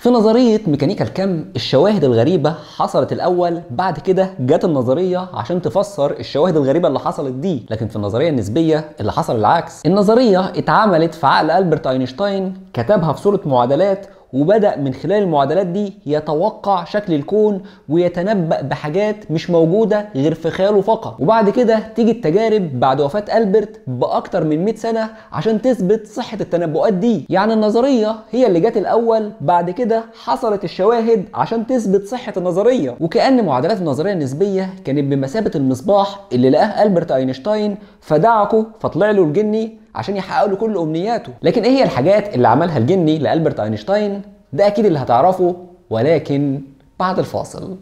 في نظريه ميكانيكا الكم الشواهد الغريبه حصلت الاول بعد كده جت النظريه عشان تفسر الشواهد الغريبه اللي حصلت دي لكن في النظريه النسبيه اللي حصل العكس النظريه اتعملت في عقل البرت اينشتاين كتبها في صوره معادلات وبدأ من خلال المعادلات دي يتوقع شكل الكون ويتنبأ بحاجات مش موجودة غير في خياله فقط وبعد كده تيجي التجارب بعد وفاة ألبرت بأكتر من 100 سنة عشان تثبت صحة التنبؤات دي يعني النظرية هي اللي جت الأول بعد كده حصلت الشواهد عشان تثبت صحة النظرية وكأن معادلات النظرية النسبية كانت بمثابة المصباح اللي لقاه ألبرت أينشتاين فدعكه فطلع له الجني عشان يحقق له كل امنياته لكن ايه هي الحاجات اللي عملها الجني لالبرت اينشتاين ده اكيد اللي هتعرفه ولكن بعد الفاصل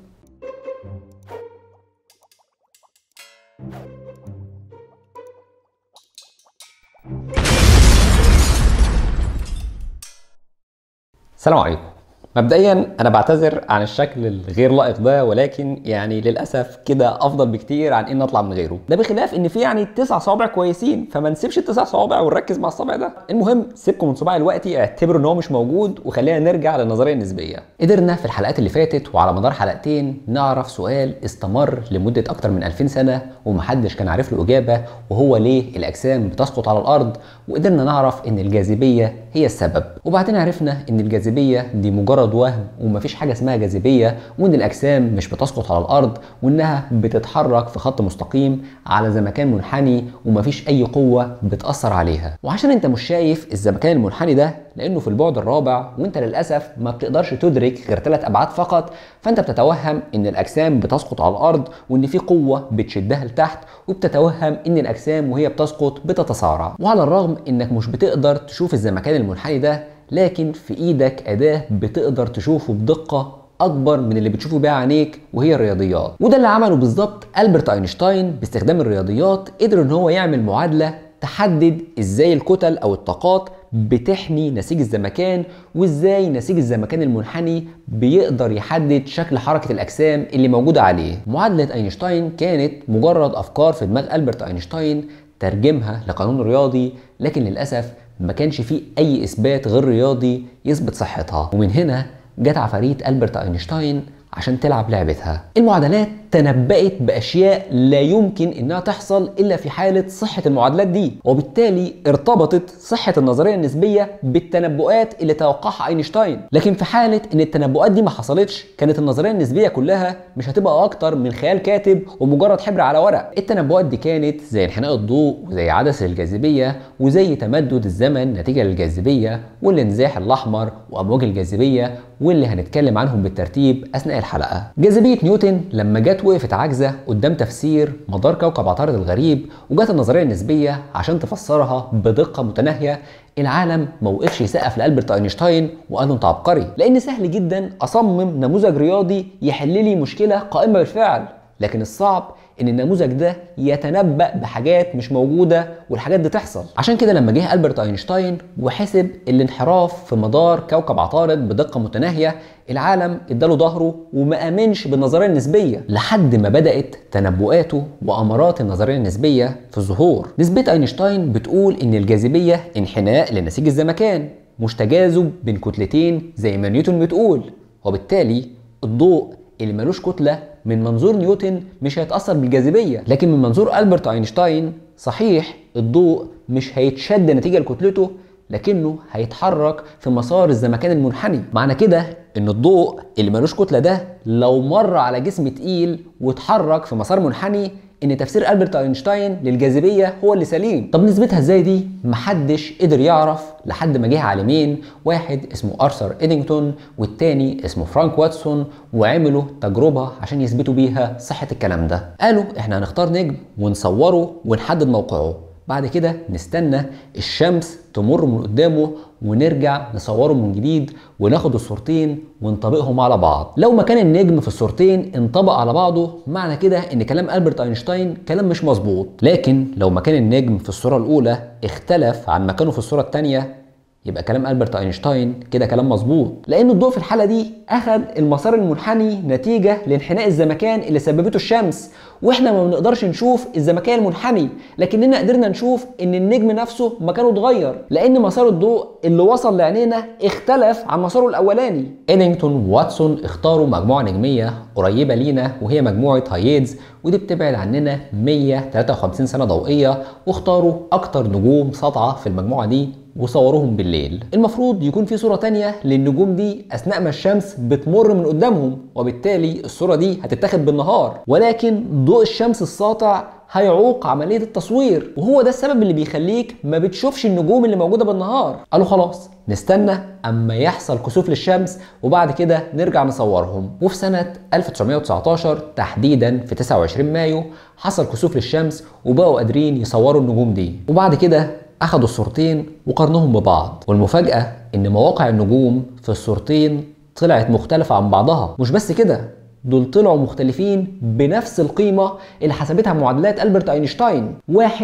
السلام عليكم مبدئيا انا بعتذر عن الشكل الغير لائق ده ولكن يعني للاسف كده افضل بكتير عن ان اطلع من غيره ده بخلاف ان في يعني تسع صوابع كويسين فما نسيبش التسع صوابع ونركز مع الصابع ده المهم سيبكم من صباعي دلوقتي اعتبروا ان هو مش موجود وخلينا نرجع للنظريه النسبيه قدرنا في الحلقات اللي فاتت وعلى مدار حلقتين نعرف سؤال استمر لمده اكتر من 2000 سنه ومحدش كان عارف له اجابه وهو ليه الاجسام بتسقط على الارض وقدرنا نعرف ان الجاذبيه هي السبب وبعدين عرفنا ان الجاذبيه دي مجرد مجرد وهم ومفيش حاجه اسمها جاذبيه وان الاجسام مش بتسقط على الارض وانها بتتحرك في خط مستقيم على زمكان منحني ومفيش اي قوه بتاثر عليها وعشان انت مش شايف الزمكان المنحني ده لانه في البعد الرابع وانت للاسف ما بتقدرش تدرك غير ثلاث ابعاد فقط فانت بتتوهم ان الاجسام بتسقط على الارض وان في قوه بتشدها لتحت وبتتوهم ان الاجسام وهي بتسقط بتتصارع وعلى الرغم انك مش بتقدر تشوف الزمكان المنحني ده لكن في ايدك اداه بتقدر تشوفه بدقه اكبر من اللي بتشوفه بيها عينيك وهي الرياضيات وده اللي عمله بالظبط البرت اينشتاين باستخدام الرياضيات قدر ان هو يعمل معادله تحدد ازاي الكتل او الطاقات بتحمي نسيج الزمكان وازاي نسيج الزمكان المنحني بيقدر يحدد شكل حركه الاجسام اللي موجوده عليه معادله اينشتاين كانت مجرد افكار في دماغ البرت اينشتاين ترجمها لقانون رياضي لكن للاسف ما كانش فيه اي اثبات غير رياضي يثبت صحتها ومن هنا جت عفاريت البرت اينشتاين عشان تلعب لعبتها المعادلات تنبأت بأشياء لا يمكن إنها تحصل إلا في حالة صحة المعادلات دي وبالتالي ارتبطت صحة النظرية النسبية بالتنبؤات اللي توقعها أينشتاين لكن في حالة إن التنبؤات دي ما حصلتش كانت النظرية النسبية كلها مش هتبقى أكتر من خيال كاتب ومجرد حبر على ورق التنبؤات دي كانت زي انحناء الضوء وزي عدسة الجاذبية وزي تمدد الزمن نتيجة للجاذبية والانزاح الأحمر وأمواج الجاذبية واللي هنتكلم عنهم بالترتيب أثناء الحلقة جاذبية نيوتن لما جت وقفت عاجزة قدام تفسير مدار كوكب عطارد الغريب وجت النظرية النسبية عشان تفسرها بدقة متناهية العالم ما وقفش يسقف لألبرت اينشتاين وقال له انت عبقري لان سهل جدا اصمم نموذج رياضي يحل لي مشكله قائمه بالفعل لكن الصعب ان النموذج ده يتنبأ بحاجات مش موجوده والحاجات دي تحصل عشان كده لما جه البرت اينشتاين وحسب الانحراف في مدار كوكب عطارد بدقه متناهيه العالم اداله ظهره وما امنش بالنظريه النسبيه لحد ما بدات تنبؤاته وامارات النظريه النسبيه في الظهور نسبه اينشتاين بتقول ان الجاذبيه انحناء لنسيج الزمكان مش تجاذب بين كتلتين زي ما نيوتن بتقول وبالتالي الضوء اللي ملوش كتله من منظور نيوتن مش هيتاثر بالجاذبيه لكن من منظور البرت اينشتاين صحيح الضوء مش هيتشد نتيجه لكتلته لكنه هيتحرك في مسار الزمكان المنحني معنى كده ان الضوء اللي ملوش كتله ده لو مر على جسم تقيل واتحرك في مسار منحني ان تفسير البرت اينشتاين للجاذبيه هو اللي سليم طب نثبتها ازاي دي محدش قدر يعرف لحد ما جه عالمين واحد اسمه ارثر ادينجتون والتاني اسمه فرانك واتسون وعملوا تجربه عشان يثبتوا بيها صحه الكلام ده قالوا احنا هنختار نجم ونصوره ونحدد موقعه بعد كده نستنى الشمس تمر من قدامه ونرجع نصوره من جديد وناخد الصورتين ونطبقهم على بعض لو مكان النجم في الصورتين انطبق على بعضه معنى كده ان كلام البرت اينشتاين كلام مش مظبوط لكن لو مكان النجم في الصوره الاولى اختلف عن مكانه في الصوره الثانيه يبقى كلام ألبرت أينشتاين كده كلام مظبوط لأن الضوء في الحالة دي أخذ المسار المنحني نتيجة لانحناء الزمكان اللي سببته الشمس واحنا ما بنقدرش نشوف الزمكان المنحني لكننا قدرنا نشوف ان النجم نفسه مكانه اتغير لان مسار الضوء اللي وصل لعينينا اختلف عن مساره الاولاني إدينغتون وواتسون اختاروا مجموعة نجمية قريبة لينا وهي مجموعة هايدز ودي بتبعد عننا 153 سنة ضوئية واختاروا أكتر نجوم ساطعة في المجموعة دي وصوروهم بالليل المفروض يكون في صورة تانية للنجوم دي أثناء ما الشمس بتمر من قدامهم وبالتالي الصورة دي هتتاخد بالنهار ولكن ضوء الشمس الساطع هيعوق عملية التصوير وهو ده السبب اللي بيخليك ما بتشوفش النجوم اللي موجودة بالنهار قالوا خلاص نستنى اما يحصل كسوف للشمس وبعد كده نرجع نصورهم وفي سنة 1919 تحديدا في 29 مايو حصل كسوف للشمس وبقوا قادرين يصوروا النجوم دي وبعد كده اخدوا الصورتين وقارنوهم ببعض والمفاجأة ان مواقع النجوم في الصورتين طلعت مختلفة عن بعضها مش بس كده دول طلعوا مختلفين بنفس القيمة اللي حسبتها معادلات ألبرت أينشتاين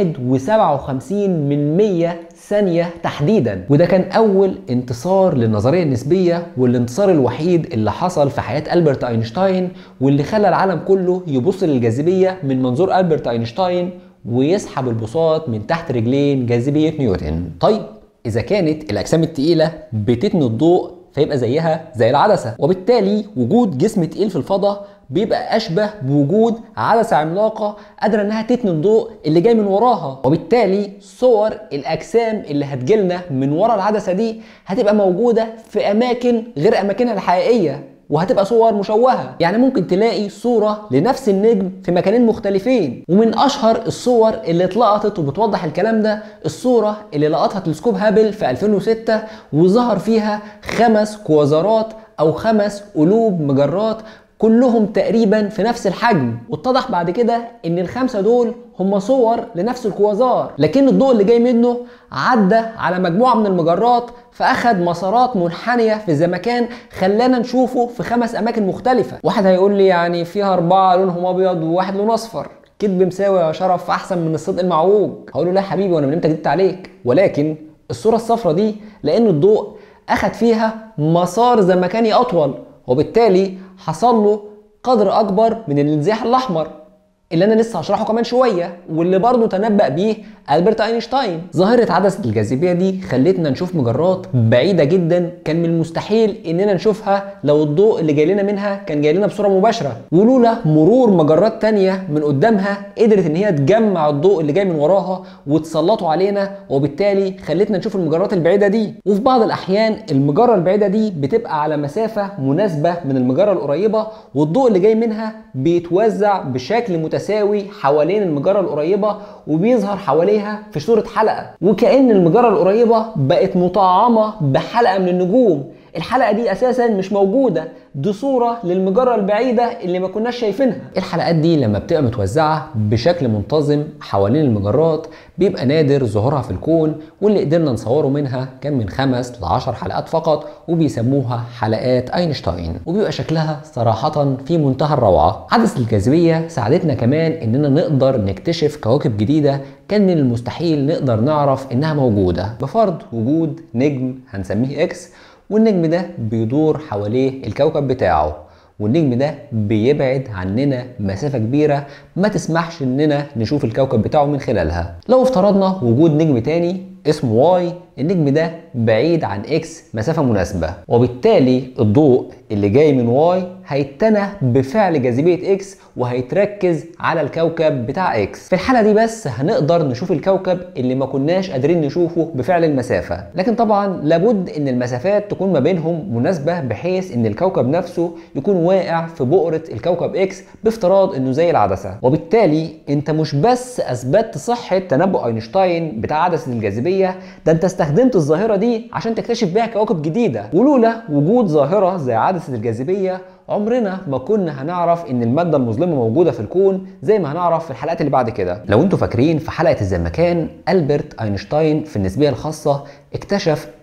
1.57 من 100 ثانية تحديدا وده كان أول انتصار للنظرية النسبية والانتصار الوحيد اللي حصل في حياة ألبرت أينشتاين واللي خلى العالم كله يبص للجاذبية من منظور ألبرت أينشتاين ويسحب البساط من تحت رجلين جاذبية نيوتن طيب إذا كانت الأجسام التقيلة بتتني الضوء فيبقى زيها زي العدسة وبالتالي وجود جسم تقيل في الفضاء بيبقى أشبه بوجود عدسة عملاقة قادرة إنها تتني الضوء اللي جاي من وراها وبالتالي صور الأجسام اللي هتجيلنا من ورا العدسة دي هتبقى موجودة في أماكن غير أماكنها الحقيقية وهتبقى صور مشوهه يعني ممكن تلاقي صوره لنفس النجم في مكانين مختلفين ومن اشهر الصور اللي اتلقطت وبتوضح الكلام ده الصوره اللي لقطها تلسكوب هابل في 2006 وظهر فيها خمس كوازارات او خمس قلوب مجرات كلهم تقريبا في نفس الحجم واتضح بعد كده ان الخمسه دول هم صور لنفس الكوازار لكن الضوء اللي جاي منه عدى على مجموعه من المجرات فاخد مسارات منحنيه في الزمكان خلانا نشوفه في خمس اماكن مختلفه واحد هيقول لي يعني فيها اربعه لونهم ابيض وواحد لونه اصفر كذب مساوي يا شرف احسن من الصدق المعوج هقول له لا يا حبيبي وانا من امتى كدبت عليك ولكن الصوره الصفراء دي لان الضوء اخد فيها مسار زمكاني اطول وبالتالي حصل له قدر اكبر من الانزياح الاحمر اللي انا لسه هشرحه كمان شويه واللي برضه تنبأ بيه البرت اينشتاين ظاهره عدسه الجاذبيه دي خلتنا نشوف مجرات بعيده جدا كان من المستحيل اننا نشوفها لو الضوء اللي جاي لنا منها كان جاي لنا بصوره مباشره ولولا مرور مجرات تانية من قدامها قدرت ان هي تجمع الضوء اللي جاي من وراها وتسلطوا علينا وبالتالي خلتنا نشوف المجرات البعيده دي وفي بعض الاحيان المجره البعيده دي بتبقى على مسافه مناسبه من المجره القريبه والضوء اللي جاي منها بيتوزع بشكل متساوي حوالين المجره القريبه وبيظهر حواليها في صوره حلقه وكأن المجره القريبه بقت مطعمه بحلقه من النجوم الحلقه دي اساسا مش موجوده دي صوره للمجره البعيده اللي ما كناش شايفينها الحلقات دي لما بتبقى متوزعه بشكل منتظم حوالين المجرات بيبقى نادر ظهورها في الكون واللي قدرنا نصوره منها كان من خمس لعشر حلقات فقط وبيسموها حلقات اينشتاين وبيبقى شكلها صراحه في منتهى الروعه عدسه الجاذبيه ساعدتنا كمان اننا نقدر نكتشف كواكب جديده كان من المستحيل نقدر نعرف انها موجوده بفرض وجود نجم هنسميه اكس والنجم ده بيدور حواليه الكوكب بتاعه والنجم ده بيبعد عننا مسافة كبيرة ما تسمحش اننا نشوف الكوكب بتاعه من خلالها لو افترضنا وجود نجم تاني اسمه واي النجم ده بعيد عن اكس مسافة مناسبة وبالتالي الضوء اللي جاي من واي هيتنى بفعل جاذبية اكس وهيتركز على الكوكب بتاع اكس في الحالة دي بس هنقدر نشوف الكوكب اللي ما كناش قادرين نشوفه بفعل المسافة لكن طبعا لابد ان المسافات تكون ما بينهم مناسبة بحيث ان الكوكب نفسه يكون واقع في بؤرة الكوكب اكس بافتراض انه زي العدسة وبالتالي انت مش بس اثبتت صحة تنبؤ اينشتاين بتاع عدسة الجاذبية ده انت استخدمت الظاهرة دي عشان تكتشف بيها كواكب جديدة ولولا وجود ظاهرة زي عدسة الجاذبية عمرنا ما كنا هنعرف ان الماده المظلمه موجوده في الكون زي ما هنعرف في الحلقات اللي بعد كده لو انتوا فاكرين في حلقه الزمكان البرت اينشتاين في النسبيه الخاصه اكتشف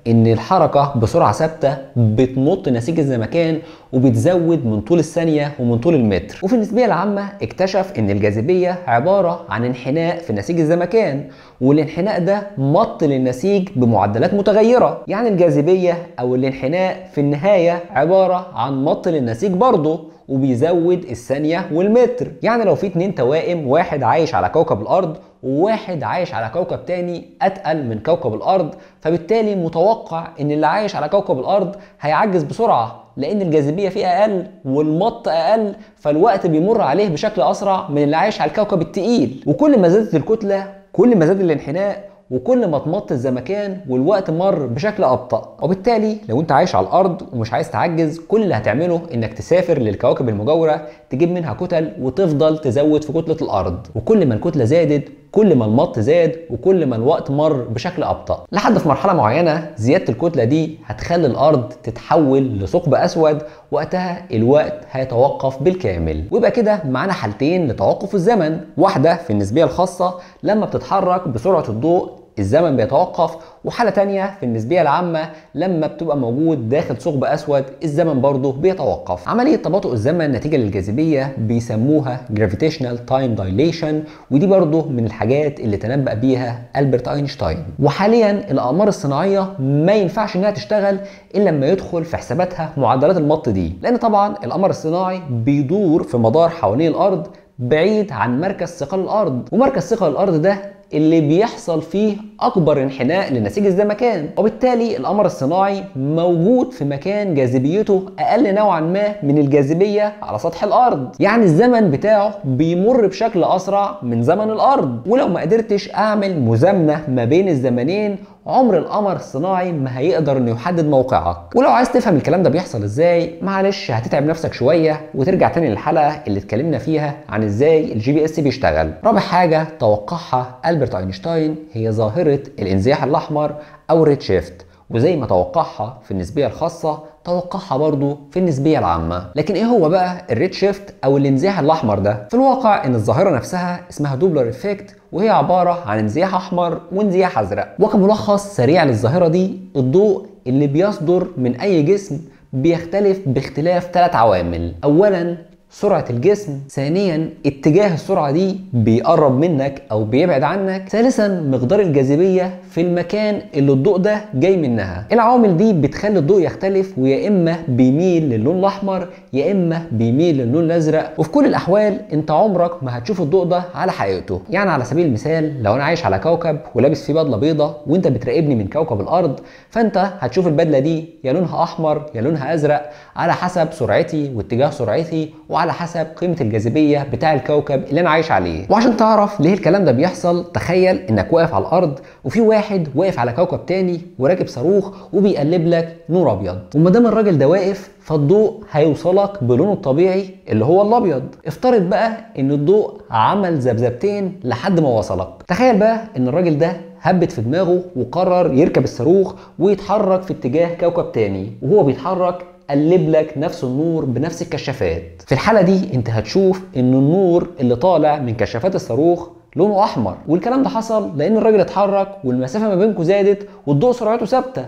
ان الحركه بسرعه ثابته بتمط نسيج الزمكان وبتزود من طول الثانيه ومن طول المتر وفي النسبيه العامه اكتشف ان الجاذبيه عباره عن انحناء في نسيج الزمكان والانحناء ده مط للنسيج بمعدلات متغيره يعني الجاذبيه او الانحناء في النهايه عباره عن مط للنسيج برضه وبيزود الثانية والمتر يعني لو في اتنين توائم واحد عايش على كوكب الأرض وواحد عايش على كوكب تاني أتقل من كوكب الأرض فبالتالي متوقع إن اللي عايش على كوكب الأرض هيعجز بسرعة لأن الجاذبية فيه أقل والمط أقل فالوقت بيمر عليه بشكل أسرع من اللي عايش على الكوكب التقيل وكل ما زادت الكتلة كل ما زاد الانحناء وكل ما تمط الزمكان والوقت مر بشكل ابطا وبالتالي لو انت عايش على الارض ومش عايز تعجز كل اللي هتعمله انك تسافر للكواكب المجاوره تجيب منها كتل وتفضل تزود في كتله الارض وكل ما الكتله زادت كل ما المط زاد وكل ما الوقت مر بشكل ابطا لحد في مرحله معينه زياده الكتله دي هتخلي الارض تتحول لثقب اسود وقتها الوقت هيتوقف بالكامل ويبقى كده معانا حالتين لتوقف الزمن واحده في النسبيه الخاصه لما بتتحرك بسرعه الضوء الزمن بيتوقف وحالة تانية في النسبية العامة لما بتبقى موجود داخل ثقب أسود الزمن برضه بيتوقف عملية تباطؤ الزمن نتيجة للجاذبية بيسموها gravitational time dilation ودي برضه من الحاجات اللي تنبأ بيها ألبرت أينشتاين وحاليا الأقمار الصناعية ما ينفعش إنها تشتغل إلا لما يدخل في حساباتها معدلات المط دي لأن طبعا القمر الصناعي بيدور في مدار حوالين الأرض بعيد عن مركز ثقل الأرض ومركز ثقل الأرض ده اللي بيحصل فيه اكبر انحناء لنسيج الزمكان وبالتالي القمر الصناعي موجود في مكان جاذبيته اقل نوعا ما من الجاذبيه على سطح الارض يعني الزمن بتاعه بيمر بشكل اسرع من زمن الارض ولو ما قدرتش اعمل مزامنه ما بين الزمنين عمر القمر الصناعي ما هيقدر انه يحدد موقعك ولو عايز تفهم الكلام ده بيحصل ازاي معلش هتتعب نفسك شويه وترجع تاني للحلقه اللي اتكلمنا فيها عن ازاي الجي بي اس بيشتغل رابع حاجه توقعها البرت اينشتاين هي ظاهره الانزياح الاحمر او ريد شيفت وزي ما توقعها في النسبيه الخاصه توقعها برضو في النسبية العامة لكن ايه هو بقى الريد شيفت او الانزياح الاحمر ده في الواقع ان الظاهرة نفسها اسمها دوبلر افكت وهي عبارة عن انزياح احمر وانزياح ازرق وكملخص سريع للظاهرة دي الضوء اللي بيصدر من اي جسم بيختلف باختلاف ثلاث عوامل اولا سرعة الجسم ثانيا اتجاه السرعة دي بيقرب منك او بيبعد عنك ثالثا مقدار الجاذبية في المكان اللي الضوء ده جاي منها العوامل دي بتخلي الضوء يختلف ويا اما بيميل للون الاحمر يا اما بيميل للون الازرق وفي كل الاحوال انت عمرك ما هتشوف الضوء ده على حقيقته يعني على سبيل المثال لو انا عايش على كوكب ولابس فيه بدله بيضه وانت بتراقبني من كوكب الارض فانت هتشوف البدله دي يا لونها احمر يا لونها ازرق على حسب سرعتي واتجاه سرعتي وعلى حسب قيمه الجاذبيه بتاع الكوكب اللي انا عايش عليه وعشان تعرف ليه الكلام ده بيحصل تخيل انك واقف على الارض وفي واحد واقف على كوكب تاني وراكب صاروخ وبيقلب لك نور ابيض وما دام الراجل ده واقف فالضوء هيوصلك بلونه الطبيعي اللي هو الابيض افترض بقى ان الضوء عمل ذبذبتين لحد ما وصلك تخيل بقى ان الراجل ده هبت في دماغه وقرر يركب الصاروخ ويتحرك في اتجاه كوكب تاني وهو بيتحرك قلب لك نفس النور بنفس الكشافات في الحالة دي انت هتشوف ان النور اللي طالع من كشافات الصاروخ لونه احمر والكلام ده حصل لان الراجل اتحرك والمسافه ما بينكم زادت والضوء سرعته ثابته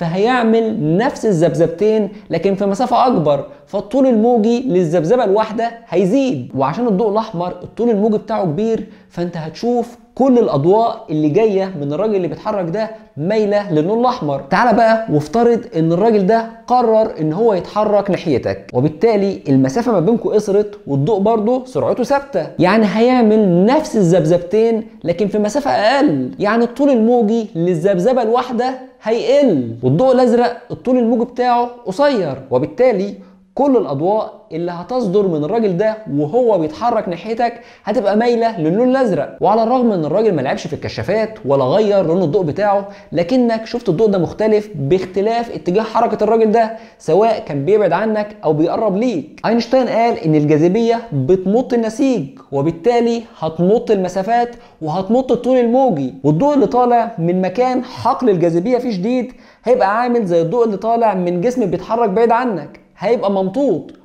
فهيعمل نفس الذبذبتين لكن في مسافه اكبر فالطول الموجي للذبذبه الواحده هيزيد وعشان الضوء الاحمر الطول الموجي بتاعه كبير فانت هتشوف كل الاضواء اللي جايه من الراجل اللي بيتحرك ده مايله للون الاحمر تعال بقى وافترض ان الراجل ده قرر ان هو يتحرك ناحيتك وبالتالي المسافه ما بينكم قصرت والضوء برضه سرعته ثابته يعني هيعمل نفس الذبذبتين لكن في مسافه اقل يعني الطول الموجي للذبذبه الواحده هيقل والضوء الازرق الطول الموجي بتاعه قصير وبالتالي كل الاضواء اللي هتصدر من الراجل ده وهو بيتحرك ناحيتك هتبقى مايله للون الازرق وعلى الرغم ان الراجل ما لعبش في الكشافات ولا غير لون الضوء بتاعه لكنك شفت الضوء ده مختلف باختلاف اتجاه حركه الراجل ده سواء كان بيبعد عنك او بيقرب ليك اينشتاين قال ان الجاذبيه بتمط النسيج وبالتالي هتمط المسافات وهتمط الطول الموجي والضوء اللي طالع من مكان حقل الجاذبيه فيه شديد هيبقى عامل زي الضوء اللي طالع من جسم بيتحرك بعيد عنك هيبقى ممطوط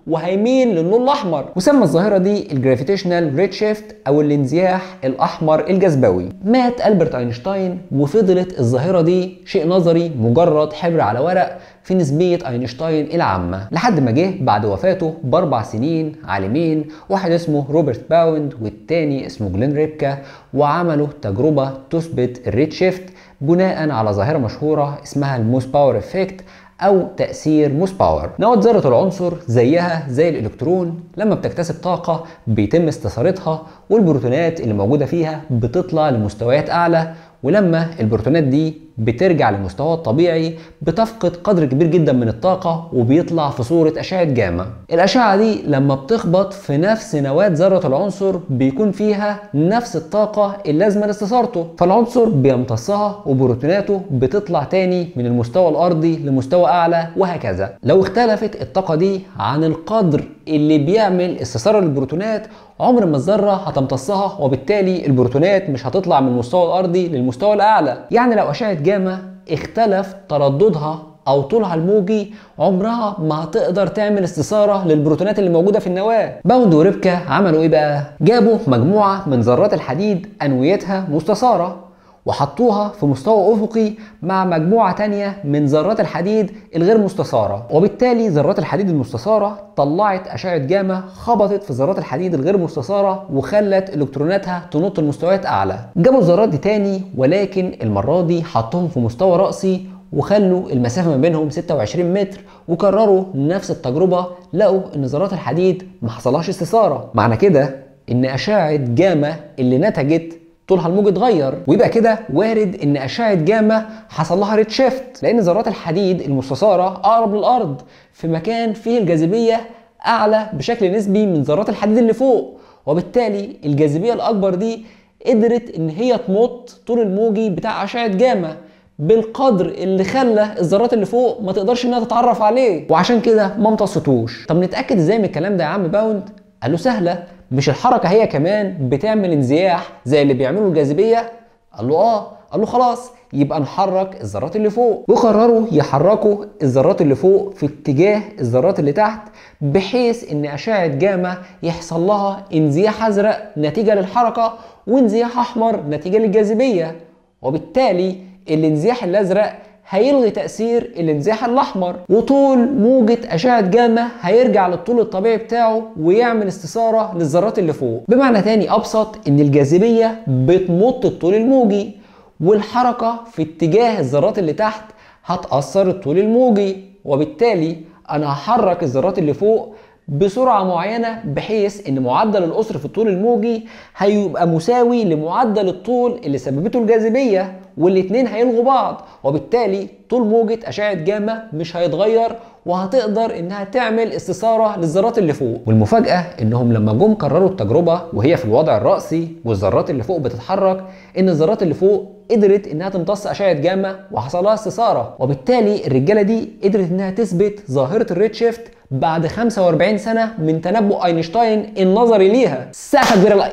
وهيميل للون الاحمر وسمى الظاهره دي الجرافيتيشنال ريد شيفت او الانزياح الاحمر الجاذبوي مات البرت اينشتاين وفضلت الظاهره دي شيء نظري مجرد حبر على ورق في نسبية أينشتاين العامة لحد ما جه بعد وفاته بأربع سنين عالمين واحد اسمه روبرت باوند والتاني اسمه جلين ريبكا وعملوا تجربة تثبت الريد شيفت بناء على ظاهرة مشهورة اسمها الموس باور افكت او تاثير موس باور نواه ذره العنصر زيها زي الالكترون لما بتكتسب طاقه بيتم استثارتها والبروتونات اللي موجوده فيها بتطلع لمستويات اعلى ولما البروتونات دي بترجع لمستوى الطبيعي بتفقد قدر كبير جدا من الطاقة وبيطلع في صورة أشعة جاما الأشعة دي لما بتخبط في نفس نواة ذرة العنصر بيكون فيها نفس الطاقة اللازمة لاستثارته فالعنصر بيمتصها وبروتوناته بتطلع تاني من المستوى الأرضي لمستوى أعلى وهكذا لو اختلفت الطاقة دي عن القدر اللي بيعمل استثارة للبروتونات عمر ما الذرة هتمتصها وبالتالي البروتونات مش هتطلع من المستوى الأرضي للمستوى الأعلى يعني لو أشعة جاما اختلف ترددها او طولها الموجي عمرها ما هتقدر تعمل استثاره للبروتونات اللي موجوده في النواه باوند وريبكا عملوا ايه بقى جابوا مجموعه من ذرات الحديد انويتها مستثاره وحطوها في مستوى افقي مع مجموعه تانية من ذرات الحديد الغير مستثاره وبالتالي ذرات الحديد المستثاره طلعت اشعه جاما خبطت في ذرات الحديد الغير مستثاره وخلت الكتروناتها تنط لمستويات اعلى جابوا الذرات دي تاني ولكن المره دي حطهم في مستوى راسي وخلوا المسافة ما بينهم 26 متر وكرروا نفس التجربة لقوا ان ذرات الحديد ما حصلهاش استثارة معنى كده ان اشعة جاما اللي نتجت طولها الموجي اتغير ويبقى كده وارد ان اشعه جاما حصل لها ريد شيفت لان ذرات الحديد المستثاره اقرب للارض في مكان فيه الجاذبيه اعلى بشكل نسبي من ذرات الحديد اللي فوق وبالتالي الجاذبيه الاكبر دي قدرت ان هي تمط طول الموجي بتاع اشعه جاما بالقدر اللي خلى الذرات اللي فوق ما تقدرش انها تتعرف عليه وعشان كده ما امتصتوش طب نتاكد ازاي من الكلام ده يا عم باوند قال له سهله مش الحركه هي كمان بتعمل انزياح زي اللي بيعملوا الجاذبيه قال له اه قال له خلاص يبقى نحرك الذرات اللي فوق وقرروا يحركوا الذرات اللي فوق في اتجاه الذرات اللي تحت بحيث ان اشعه جاما يحصل لها انزياح ازرق نتيجه للحركه وانزياح احمر نتيجه للجاذبيه وبالتالي الانزياح الازرق هيلغي تأثير الانزياح الأحمر وطول موجة أشعة جاما هيرجع للطول الطبيعي بتاعه ويعمل استثارة للذرات اللي فوق بمعنى تاني أبسط إن الجاذبية بتمط الطول الموجي والحركة في اتجاه الذرات اللي تحت هتأثر الطول الموجي وبالتالي أنا هحرك الذرات اللي فوق بسرعة معينة بحيث ان معدل القصر في الطول الموجي هيبقى مساوي لمعدل الطول اللي سببته الجاذبية والاتنين هيلغوا بعض وبالتالي طول موجة أشعة جاما مش هيتغير وهتقدر انها تعمل استثارة للذرات اللي فوق والمفاجأة انهم لما جم قرروا التجربة وهي في الوضع الرأسي والذرات اللي فوق بتتحرك ان الذرات اللي فوق قدرت انها تمتص اشعه جاما وحصل لها استثاره وبالتالي الرجاله دي قدرت انها تثبت ظاهره الريد شيفت بعد 45 سنه من تنبؤ اينشتاين النظري ليها سقفه كبيره لأي...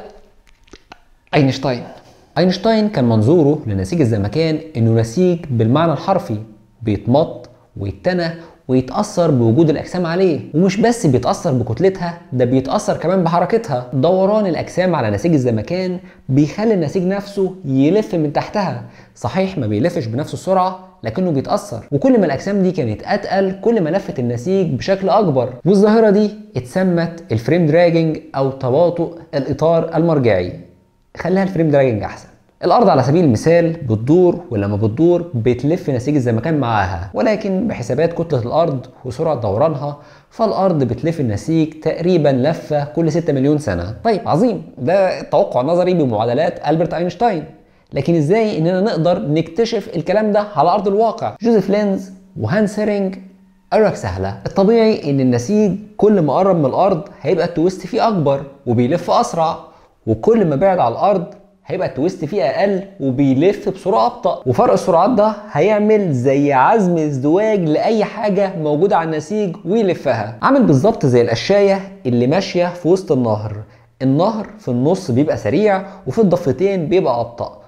اينشتاين اينشتاين كان منظوره لنسيج الزمكان انه نسيج بالمعنى الحرفي بيتمط ويتنى ويتأثر بوجود الأجسام عليه ومش بس بيتأثر بكتلتها ده بيتأثر كمان بحركتها دوران الأجسام على نسيج الزمكان بيخلي النسيج نفسه يلف من تحتها صحيح ما بيلفش بنفس السرعة لكنه بيتأثر وكل ما الأجسام دي كانت أتقل كل ما لفت النسيج بشكل أكبر والظاهرة دي اتسمت الفريم دراجنج أو تباطؤ الإطار المرجعي خليها الفريم دراجنج أحسن الارض على سبيل المثال بتدور ولما بتدور بتلف نسيج الزمكان معاها ولكن بحسابات كتله الارض وسرعه دورانها فالارض بتلف النسيج تقريبا لفه كل 6 مليون سنه طيب عظيم ده توقع نظري بمعادلات البرت اينشتاين لكن ازاي اننا نقدر نكتشف الكلام ده على ارض الواقع جوزيف لينز وهانس هيرينج قالوا لك سهله الطبيعي ان النسيج كل ما قرب من الارض هيبقى التويست فيه اكبر وبيلف اسرع وكل ما بعد على الارض هيبقى التويست فيه اقل وبيلف بسرعه ابطا وفرق السرعات ده هيعمل زي عزم ازدواج لاي حاجه موجوده على النسيج ويلفها عامل بالظبط زي القشايه اللي ماشيه في وسط النهر النهر في النص بيبقى سريع وفي الضفتين بيبقى ابطا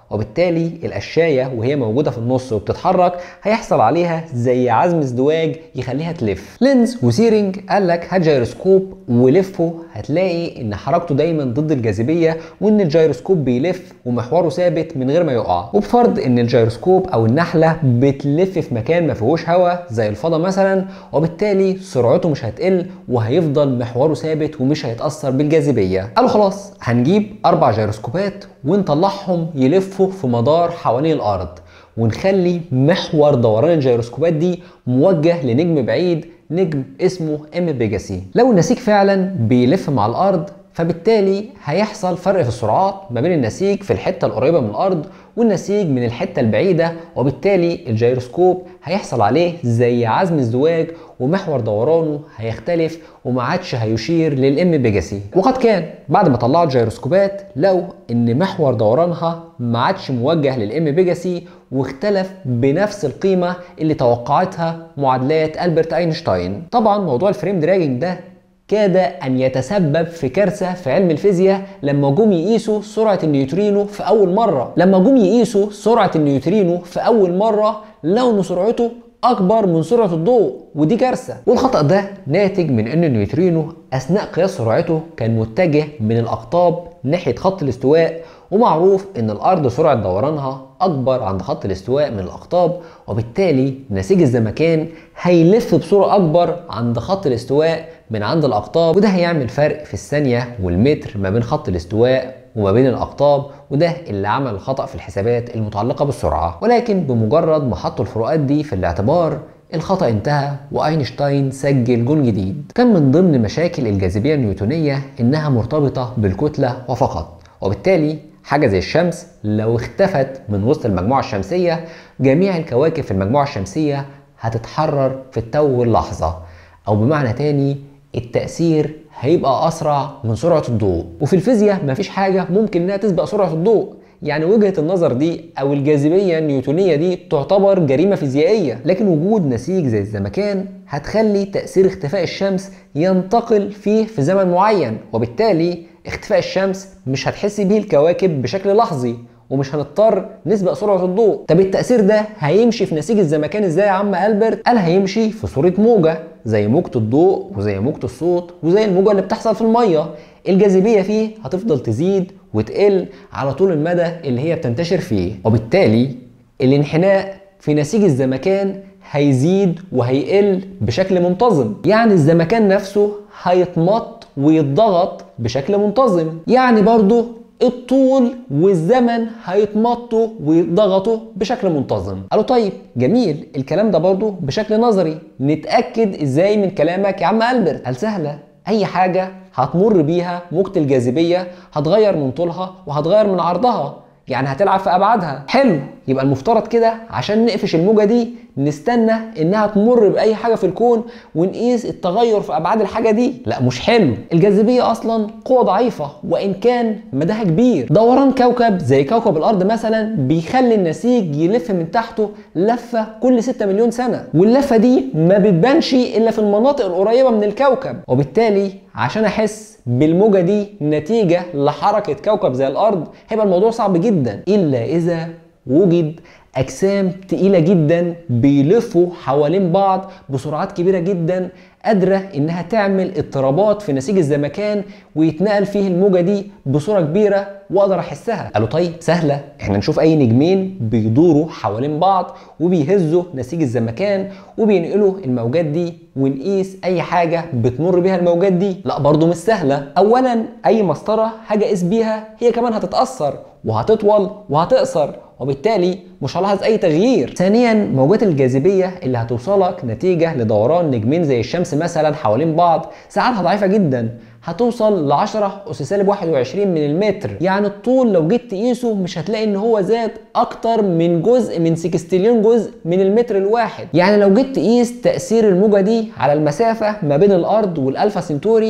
وبالتالي القشايه وهي موجوده في النص وبتتحرك هيحصل عليها زي عزم ازدواج يخليها تلف لينز وسيرينج قال لك هات جيروسكوب ولفه هتلاقي ان حركته دايما ضد الجاذبيه وان الجيروسكوب بيلف ومحوره ثابت من غير ما يقع وبفرض ان الجيروسكوب او النحله بتلف في مكان ما فيهوش هواء زي الفضاء مثلا وبالتالي سرعته مش هتقل وهيفضل محوره ثابت ومش هيتاثر بالجاذبيه قالوا خلاص هنجيب اربع جيروسكوبات ونطلعهم يلفوا في مدار حوالين الارض ونخلي محور دوران الجيروسكوبات دي موجه لنجم بعيد نجم اسمه ام بيجاسي لو النسيج فعلا بيلف مع الارض فبالتالي هيحصل فرق في السرعات ما بين النسيج في الحته القريبه من الارض والنسيج من الحته البعيده وبالتالي الجيروسكوب هيحصل عليه زي عزم ازدواج ومحور دورانه هيختلف وما عادش هيشير للام بيجاسي وقد كان بعد ما طلعوا الجيروسكوبات لو ان محور دورانها ما عادش موجه للام بيجاسي واختلف بنفس القيمه اللي توقعتها معادلات البرت اينشتاين طبعا موضوع الفريم دراجنج ده كاد أن يتسبب في كارثة في علم الفيزياء لما جم يقيسوا سرعة النيوترينو في أول مرة لما جم يقيسوا سرعة النيوترينو في أول مرة لقوا إن سرعته أكبر من سرعة الضوء ودي كارثة والخطأ ده ناتج من إن النيوترينو أثناء قياس سرعته كان متجه من الأقطاب ناحية خط الاستواء ومعروف إن الأرض سرعة دورانها أكبر عند خط الاستواء من الأقطاب وبالتالي نسيج الزمكان هيلف بسرعة أكبر عند خط الاستواء من عند الأقطاب وده هيعمل فرق في الثانية والمتر ما بين خط الاستواء وما بين الأقطاب وده اللي عمل الخطأ في الحسابات المتعلقة بالسرعة ولكن بمجرد ما حطوا الفروقات دي في الاعتبار الخطأ انتهى واينشتاين سجل جول جديد كان من ضمن مشاكل الجاذبية النيوتونية انها مرتبطة بالكتلة وفقط وبالتالي حاجة زي الشمس لو اختفت من وسط المجموعة الشمسية جميع الكواكب في المجموعة الشمسية هتتحرر في التو اللحظة أو بمعنى تاني التأثير هيبقى أسرع من سرعة الضوء وفي الفيزياء مفيش حاجة ممكن إنها تسبق سرعة الضوء يعني وجهة النظر دي أو الجاذبية النيوتونية دي تعتبر جريمة فيزيائية لكن وجود نسيج زي الزمكان هتخلي تأثير اختفاء الشمس ينتقل فيه في زمن معين وبالتالي اختفاء الشمس مش هتحس بيه الكواكب بشكل لحظي ومش هنضطر نسبق سرعه الضوء طب التاثير ده هيمشي في نسيج الزمكان ازاي يا عم البرت قال هيمشي في صوره موجه زي موجه الضوء وزي موجه الصوت وزي الموجه اللي بتحصل في الميه الجاذبيه فيه هتفضل تزيد وتقل على طول المدى اللي هي بتنتشر فيه وبالتالي الانحناء في نسيج الزمكان هيزيد وهيقل بشكل منتظم يعني الزمكان نفسه هيتمط ويتضغط بشكل منتظم يعني برضه الطول والزمن هيتمطوا ويضغطوا بشكل منتظم قالوا طيب جميل الكلام ده برضه بشكل نظري نتاكد ازاي من كلامك يا عم البرت قال سهله اي حاجه هتمر بيها موجه الجاذبيه هتغير من طولها وهتغير من عرضها يعني هتلعب في ابعادها حلو يبقى المفترض كده عشان نقفش الموجه دي نستنى انها تمر باي حاجه في الكون ونقيس التغير في ابعاد الحاجه دي لا مش حلو الجاذبيه اصلا قوه ضعيفه وان كان مداها كبير دوران كوكب زي كوكب الارض مثلا بيخلي النسيج يلف من تحته لفه كل 6 مليون سنه واللفه دي ما بتبانش الا في المناطق القريبه من الكوكب وبالتالي عشان احس بالموجه دي نتيجه لحركه كوكب زي الارض هيبقى الموضوع صعب جدا الا اذا وجد اجسام تقيله جدا بيلفوا حوالين بعض بسرعات كبيره جدا قادره انها تعمل اضطرابات في نسيج الزمكان ويتنقل فيه الموجه دي بصوره كبيره واقدر احسها قالوا طيب سهله احنا نشوف اي نجمين بيدوروا حوالين بعض وبيهزوا نسيج الزمكان وبينقلوا الموجات دي ونقيس اي حاجه بتمر بيها الموجات دي لا برضه مش سهله اولا اي مسطره حاجه اقيس بيها هي كمان هتتاثر وهتطول وهتقصر وبالتالي مش هلاحظ اي تغيير ثانيا موجات الجاذبيه اللي هتوصلك نتيجه لدوران نجمين زي الشمس مثلا حوالين بعض ساعاتها ضعيفه جدا هتوصل ل 10 اس سالب 21 من المتر يعني الطول لو جيت تقيسه مش هتلاقي ان هو زاد اكتر من جزء من سكستليون جزء من المتر الواحد يعني لو جيت تقيس تاثير الموجه دي على المسافه ما بين الارض والالفا سنتوري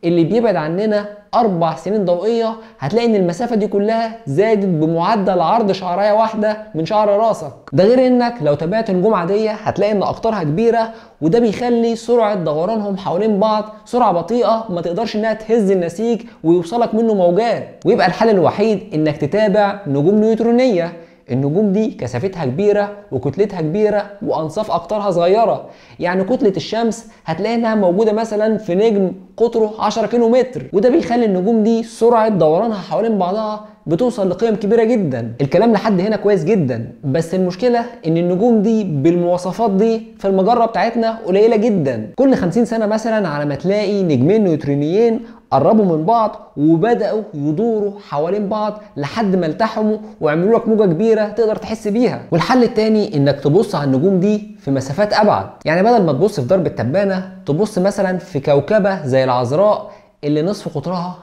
اللي بيبعد عننا اربع سنين ضوئيه هتلاقي ان المسافه دي كلها زادت بمعدل عرض شعرايه واحده من شعر راسك ده غير انك لو تابعت نجوم عاديه هتلاقي ان اقطارها كبيره وده بيخلي سرعه دورانهم حوالين بعض سرعه بطيئه ما تقدرش انها تهز النسيج ويوصلك منه موجات ويبقى الحل الوحيد انك تتابع نجوم نيوترونيه النجوم دي كثافتها كبيرة وكتلتها كبيرة وأنصاف أقطارها صغيرة يعني كتلة الشمس هتلاقي إنها موجودة مثلا في نجم قطره 10 كيلو متر وده بيخلي النجوم دي سرعة دورانها حوالين بعضها بتوصل لقيم كبيرة جدا الكلام لحد هنا كويس جدا بس المشكلة ان النجوم دي بالمواصفات دي في المجرة بتاعتنا قليلة جدا كل 50 سنة مثلا على ما تلاقي نجمين نيوترونيين قربوا من بعض وبداوا يدوروا حوالين بعض لحد ما التحموا ويعملوا لك موجه كبيره تقدر تحس بيها والحل التاني انك تبص على النجوم دي في مسافات ابعد يعني بدل ما تبص في درب التبانه تبص مثلا في كوكبه زي العذراء اللي نصف قطرها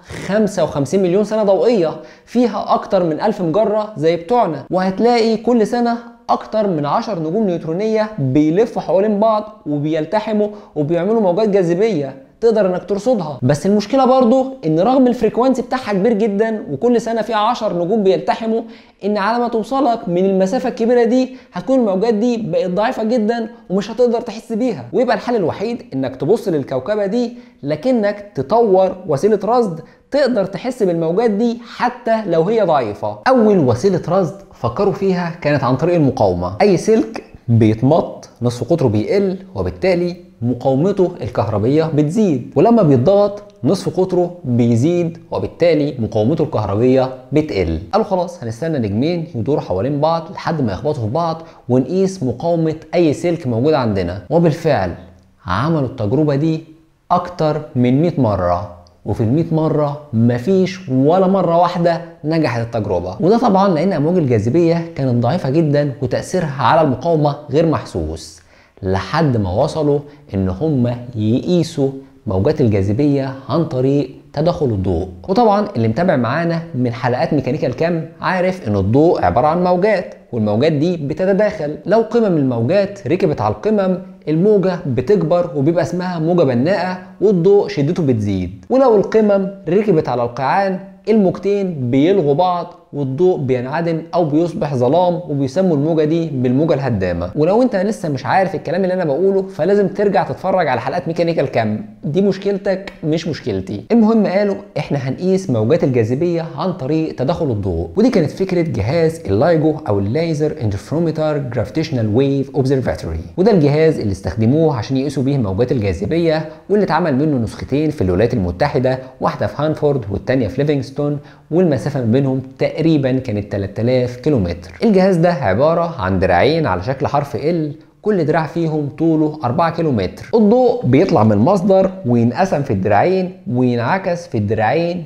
55 مليون سنه ضوئيه فيها اكتر من 1000 مجره زي بتوعنا وهتلاقي كل سنه اكتر من 10 نجوم نيوترونيه بيلفوا حوالين بعض وبيلتحموا وبيعملوا موجات جاذبيه تقدر انك ترصدها بس المشكله برضو ان رغم الفريكوانسي بتاعها كبير جدا وكل سنه فيها 10 نجوم بيلتحموا ان على ما توصلك من المسافه الكبيره دي هتكون الموجات دي بقت ضعيفه جدا ومش هتقدر تحس بيها ويبقى الحل الوحيد انك تبص للكوكبه دي لكنك تطور وسيله رصد تقدر تحس بالموجات دي حتى لو هي ضعيفه اول وسيله رصد فكروا فيها كانت عن طريق المقاومه اي سلك بيتمط نصف قطره بيقل وبالتالي مقاومته الكهربية بتزيد ولما بيتضغط نصف قطره بيزيد وبالتالي مقاومته الكهربية بتقل قالوا خلاص هنستنى نجمين يدوروا حوالين بعض لحد ما يخبطوا في بعض ونقيس مقاومة أي سلك موجود عندنا وبالفعل عملوا التجربة دي أكتر من 100 مرة وفي ال 100 مرة مفيش ولا مرة واحدة نجحت التجربة وده طبعا لأن أمواج الجاذبية كانت ضعيفة جدا وتأثيرها على المقاومة غير محسوس لحد ما وصلوا ان هم يقيسوا موجات الجاذبية عن طريق تدخل الضوء وطبعا اللي متابع معانا من حلقات ميكانيكا الكم عارف ان الضوء عبارة عن موجات والموجات دي بتتداخل لو قمم الموجات ركبت على القمم الموجة بتكبر وبيبقى اسمها موجة بناءة والضوء شدته بتزيد ولو القمم ركبت على القيعان الموجتين بيلغوا بعض والضوء بينعدم او بيصبح ظلام وبيسموا الموجه دي بالموجه الهدامه ولو انت لسه مش عارف الكلام اللي انا بقوله فلازم ترجع تتفرج على حلقات ميكانيكال كام دي مشكلتك مش مشكلتي المهم قالوا احنا هنقيس موجات الجاذبيه عن طريق تدخل الضوء ودي كانت فكره جهاز اللايجو او الليزر انترفرومتر جرافيتيشنال ويف اوبزرفاتوري وده الجهاز اللي استخدموه عشان يقيسوا بيه موجات الجاذبيه واللي اتعمل منه نسختين في الولايات المتحده واحده في هانفورد والثانيه في ليفينغستون والمسافه ما بينهم تقريبا كانت 3000 كيلومتر الجهاز ده عباره عن دراعين على شكل حرف ال كل دراع فيهم طوله 4 كيلومتر الضوء بيطلع من المصدر وينقسم في الدراعين وينعكس في الدراعين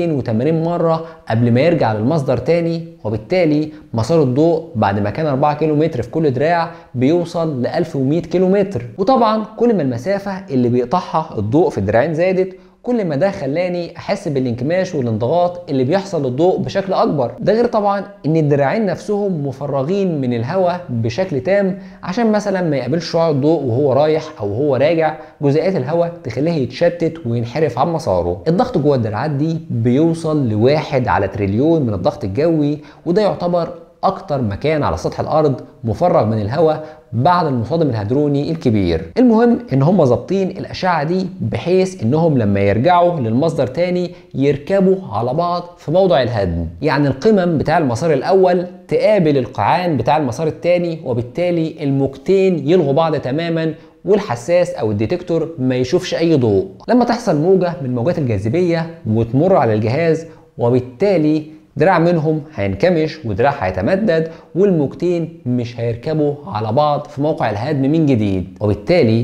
280 مرة قبل ما يرجع للمصدر تاني وبالتالي مسار الضوء بعد ما كان 4 كيلومتر في كل دراع بيوصل ل 1100 كيلومتر وطبعا كل ما المسافة اللي بيقطعها الضوء في الدراعين زادت كل ما ده خلاني احس بالانكماش والانضغاط اللي بيحصل للضوء بشكل اكبر ده غير طبعا ان الدراعين نفسهم مفرغين من الهواء بشكل تام عشان مثلا ما يقابلش شعاع الضوء وهو رايح او هو راجع جزيئات الهواء تخليه يتشتت وينحرف عن مساره الضغط جوه الدراعات دي بيوصل لواحد على تريليون من الضغط الجوي وده يعتبر اكتر مكان على سطح الارض مفرغ من الهواء بعد المصادم الهدروني الكبير المهم ان هم ظابطين الاشعه دي بحيث انهم لما يرجعوا للمصدر تاني يركبوا على بعض في موضع الهدم يعني القمم بتاع المسار الاول تقابل القاعان بتاع المسار التاني وبالتالي الموجتين يلغوا بعض تماما والحساس او الديتكتور ما يشوفش اي ضوء لما تحصل موجه من موجات الجاذبيه وتمر على الجهاز وبالتالي دراع منهم هينكمش ودراع هيتمدد والموجتين مش هيركبوا على بعض في موقع الهدم من جديد وبالتالي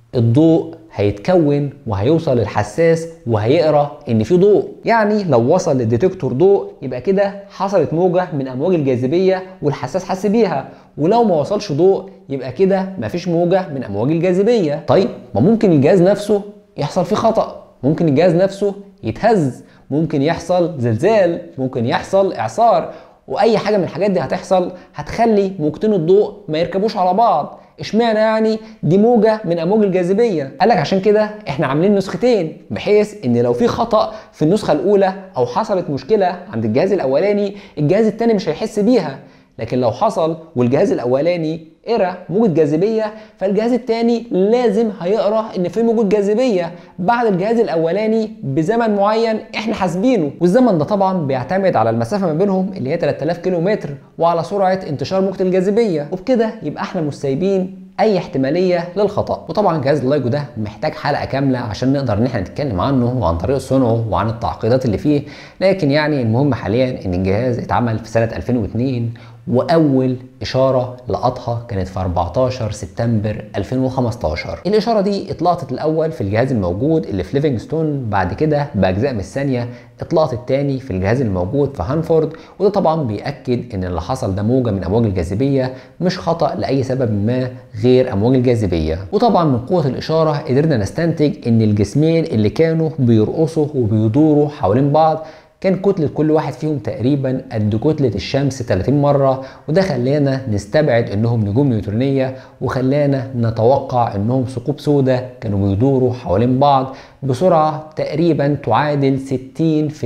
الضوء هيتكون وهيوصل للحساس وهيقرا ان في ضوء يعني لو وصل للديتكتور ضوء يبقى كده حصلت موجه من امواج الجاذبيه والحساس حس بيها ولو ما وصلش ضوء يبقى كده مفيش موجه من امواج الجاذبيه طيب ما ممكن الجهاز نفسه يحصل فيه خطا ممكن الجهاز نفسه يتهز ممكن يحصل زلزال ممكن يحصل اعصار واي حاجه من الحاجات دي هتحصل هتخلي موجتين الضوء ما يركبوش على بعض اشمعنى يعني دي موجه من امواج الجاذبيه قال لك عشان كده احنا عاملين نسختين بحيث ان لو في خطا في النسخه الاولى او حصلت مشكله عند الجهاز الاولاني الجهاز الثاني مش هيحس بيها لكن لو حصل والجهاز الاولاني قرا موجة جاذبية فالجهاز الثاني لازم هيقرا ان في موجة جاذبية بعد الجهاز الاولاني بزمن معين احنا حاسبينه والزمن ده طبعا بيعتمد على المسافة ما بينهم اللي هي 3000 كيلو متر وعلى سرعة انتشار موجة الجاذبية وبكده يبقى احنا مش سايبين اي احتماليه للخطا وطبعا جهاز اللايجو ده محتاج حلقه كامله عشان نقدر ان احنا نتكلم عنه وعن طريقه صنعه وعن التعقيدات اللي فيه لكن يعني المهم حاليا ان الجهاز اتعمل في سنه 2002 واول اشاره لقطها كانت في 14 سبتمبر 2015 الاشاره دي اتلقطت الاول في الجهاز الموجود اللي في ليفينغستون بعد كده باجزاء من الثانيه اتلقطت الثاني في الجهاز الموجود في هانفورد وده طبعا بياكد ان اللي حصل ده موجه من امواج الجاذبيه مش خطا لاي سبب ما غير امواج الجاذبيه وطبعا من قوه الاشاره قدرنا نستنتج ان الجسمين اللي كانوا بيرقصوا وبيدوروا حوالين بعض كان كتلة كل واحد فيهم تقريبا قد كتلة الشمس 30 مرة وده خلانا نستبعد انهم نجوم نيوترونية وخلانا نتوقع انهم ثقوب سوداء كانوا بيدوروا حوالين بعض بسرعة تقريبا تعادل 60%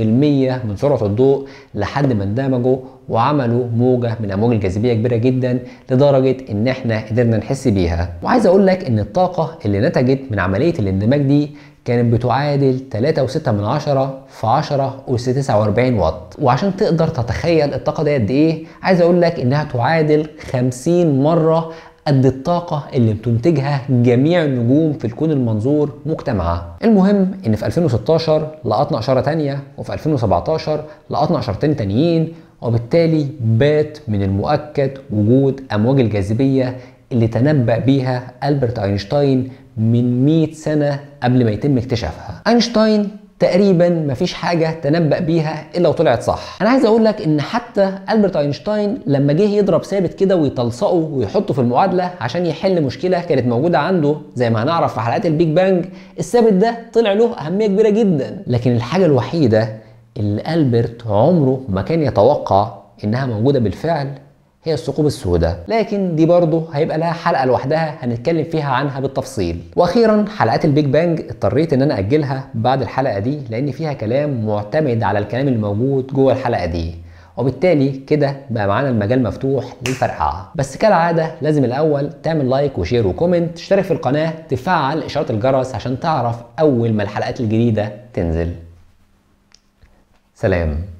من سرعة الضوء لحد ما اندمجوا وعملوا موجة من أمواج الجاذبية كبيرة جدا لدرجة إن إحنا قدرنا نحس بيها وعايز أقول لك إن الطاقة اللي نتجت من عملية الاندماج دي كانت بتعادل 3.6 من عشرة في 10 أس 49 واط وعشان تقدر تتخيل الطاقة دي قد إيه عايز أقول لك إنها تعادل 50 مرة قد الطاقة اللي بتنتجها جميع النجوم في الكون المنظور مجتمعة المهم ان في 2016 لقطنا اشارة تانية وفي 2017 لقطنا اشارتين تانيين وبالتالي بات من المؤكد وجود امواج الجاذبية اللي تنبأ بيها ألبرت أينشتاين من 100 سنة قبل ما يتم اكتشافها أينشتاين تقريبا مفيش حاجة تنبأ بيها إلا وطلعت صح أنا عايز أقول لك إن حتى ألبرت أينشتاين لما جه يضرب ثابت كده ويتلصقه ويحطه في المعادلة عشان يحل مشكلة كانت موجودة عنده زي ما هنعرف في حلقات البيج بانج الثابت ده طلع له أهمية كبيرة جدا لكن الحاجة الوحيدة اللي ألبرت عمره ما كان يتوقع إنها موجودة بالفعل هي الثقوب السوداء لكن دي برضه هيبقى لها حلقه لوحدها هنتكلم فيها عنها بالتفصيل واخيرا حلقات البيج بانج اضطريت ان انا اجلها بعد الحلقه دي لان فيها كلام معتمد على الكلام اللي موجود جوه الحلقه دي وبالتالي كده بقى معانا المجال مفتوح للفرقعه بس كالعاده لازم الاول تعمل لايك وشير وكومنت تشترك في القناه تفعل اشاره الجرس عشان تعرف اول ما الحلقات الجديده تنزل سلام